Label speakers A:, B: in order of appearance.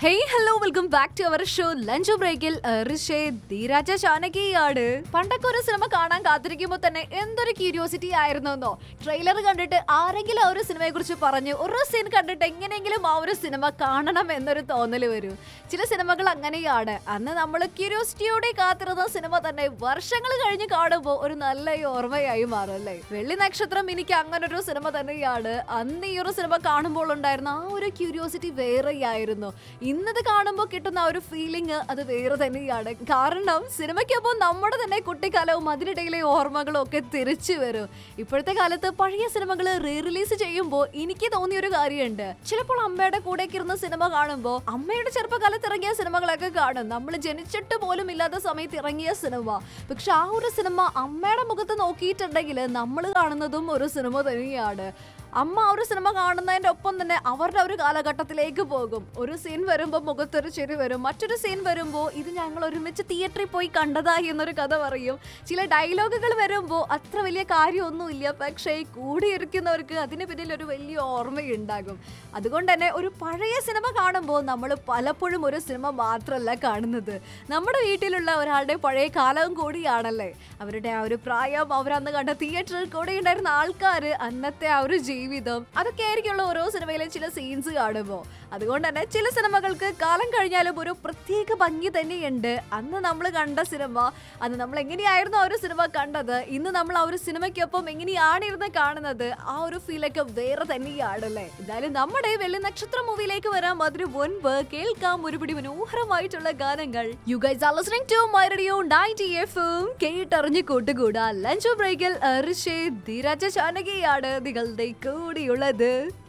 A: hey hello welcome back to our show lunch ബ്രേക്കിൽ ഋഷേ ധീരാജ ചാനകിയാണ് പണ്ടൊക്കെ ഒരു സിനിമ കാണാൻ കാത്തിരിക്കുമ്പോൾ തന്നെ എന്തൊരു ക്യൂരിയോസിറ്റി ആയിരുന്നെന്നോ ട്രെയിലർ കണ്ടിട്ട് ആരെങ്കിലും ആ ഒരു സിനിമയെ കുറിച്ച് പറഞ്ഞു ഒരു സീൻ കണ്ടിട്ട് എങ്ങനെയെങ്കിലും ആ ഒരു സിനിമ കാണണം എന്നൊരു തോന്നൽ വരും ചില സിനിമകൾ അങ്ങനെയാണ് അന്ന് നമ്മൾ ക്യൂരിയോസിറ്റിയോടെ കാത്തിരുന്ന സിനിമ തന്നെ വർഷങ്ങൾ കഴിഞ്ഞ് കാണുമ്പോൾ ഒരു നല്ല ഓർമ്മയായി മാറും അല്ലേ വെള്ളി നക്ഷത്രം എനിക്ക് അങ്ങനെ ഒരു സിനിമ തന്നെയാണ് അന്ന് ഈ ഒരു സിനിമ കാണുമ്പോൾ ഉണ്ടായിരുന്ന ആ ഒരു ക്യൂരിയോസിറ്റി വേറെയായിരുന്നു ഇന്നത് കാണുമ്പോൾ കിട്ടുന്ന ആ ഒരു ഫീലിംഗ് അത് വേറെ തന്നെയാണ് കാരണം സിനിമയ്ക്കൊപ്പം നമ്മുടെ തന്നെ കുട്ടിക്കാലവും അതിനിടയിലെ ഓർമ്മകളും ഒക്കെ തിരിച്ചു വരും ഇപ്പോഴത്തെ കാലത്ത് പഴയ സിനിമകൾ റീ റിലീസ് ചെയ്യുമ്പോൾ എനിക്ക് തോന്നിയ ഒരു കാര്യമുണ്ട് ചിലപ്പോൾ അമ്മയുടെ കൂടെ ഇരുന്ന സിനിമ കാണുമ്പോൾ അമ്മയുടെ ചെറുപ്പകാലത്ത് ഇറങ്ങിയ സിനിമകളൊക്കെ കാണും നമ്മൾ ജനിച്ചിട്ട് പോലും ഇല്ലാത്ത സമയത്ത് ഇറങ്ങിയ സിനിമ പക്ഷെ ആ ഒരു സിനിമ അമ്മയുടെ മുഖത്ത് നോക്കിയിട്ടുണ്ടെങ്കിൽ നമ്മൾ കാണുന്നതും ഒരു സിനിമ തന്നെയാണ് അമ്മ ആ ഒരു സിനിമ കാണുന്നതിന്റെ ഒപ്പം തന്നെ അവരുടെ ഒരു കാലഘട്ടത്തിലേക്ക് പോകും ഒരു സീൻ വരുമ്പോൾ മുഖത്തൊരു ചിരി വരും മറ്റൊരു സീൻ വരുമ്പോൾ ഇത് ഞങ്ങൾ ഒരുമിച്ച് തിയേറ്ററിൽ പോയി കണ്ടതായി എന്നൊരു കഥ പറയും ചില ഡയലോഗുകൾ വരുമ്പോൾ അത്ര വലിയ കാര്യമൊന്നുമില്ല പക്ഷേ കൂടെ ഇരിക്കുന്നവർക്ക് അതിന് പിന്നിൽ ഒരു വലിയ ഓർമ്മയുണ്ടാകും അതുകൊണ്ട് തന്നെ ഒരു പഴയ സിനിമ കാണുമ്പോൾ നമ്മൾ പലപ്പോഴും ഒരു സിനിമ മാത്രമല്ല കാണുന്നത് നമ്മുടെ വീട്ടിലുള്ള ഒരാളുടെ പഴയ കാലവും കൂടിയാണല്ലേ അവരുടെ ആ ഒരു പ്രായം അവരന്ന് കണ്ട തിയേറ്ററിൽ കൂടെ ഉണ്ടായിരുന്ന ആൾക്കാർ അന്നത്തെ ആ ഒരു ജീവിതം അതൊക്കെ ആയിരിക്കുള്ള ഓരോ സിനിമയിലെ ചില സീൻസ് കാണുമ്പോൾ അതുകൊണ്ട് തന്നെ ചില സിനിമകൾക്ക് കാലം കഴിഞ്ഞാലും ഒരു പ്രത്യേക ഭംഗി തന്നെയുണ്ട് അന്ന് നമ്മൾ കണ്ട സിനിമ അന്ന് നമ്മൾ എങ്ങനെയായിരുന്നു ആ ഒരു സിനിമ കണ്ടത് ഇന്ന് നമ്മൾ ആ ഒരു സിനിമയ്ക്കൊപ്പം എങ്ങനെയാണ് ഇരുന്ന് കാണുന്നത് ആ ഒരു ഫീലൊക്കെ വേറെ തന്നെയാണല്ലേ എന്തായാലും നമ്മുടെ വെള്ളി നക്ഷത്ര മൂവിയിലേക്ക് വരാൻ അതിന് മുൻപ് കേൾക്കാം ഒരുപിടി മനോഹരമായിട്ടുള്ള ഗാനങ്ങൾ you guys are listening to my radio 90 എഫും കേട്ടറിഞ്ഞ് കൂട്ടുകൂടാ ലഞ്ച് ബ്രേക്കിൽ ഋഷേ ധീരാജ ചാനകിയാണ് നിങ്ങളുടെ കൂടിയുള്ളത്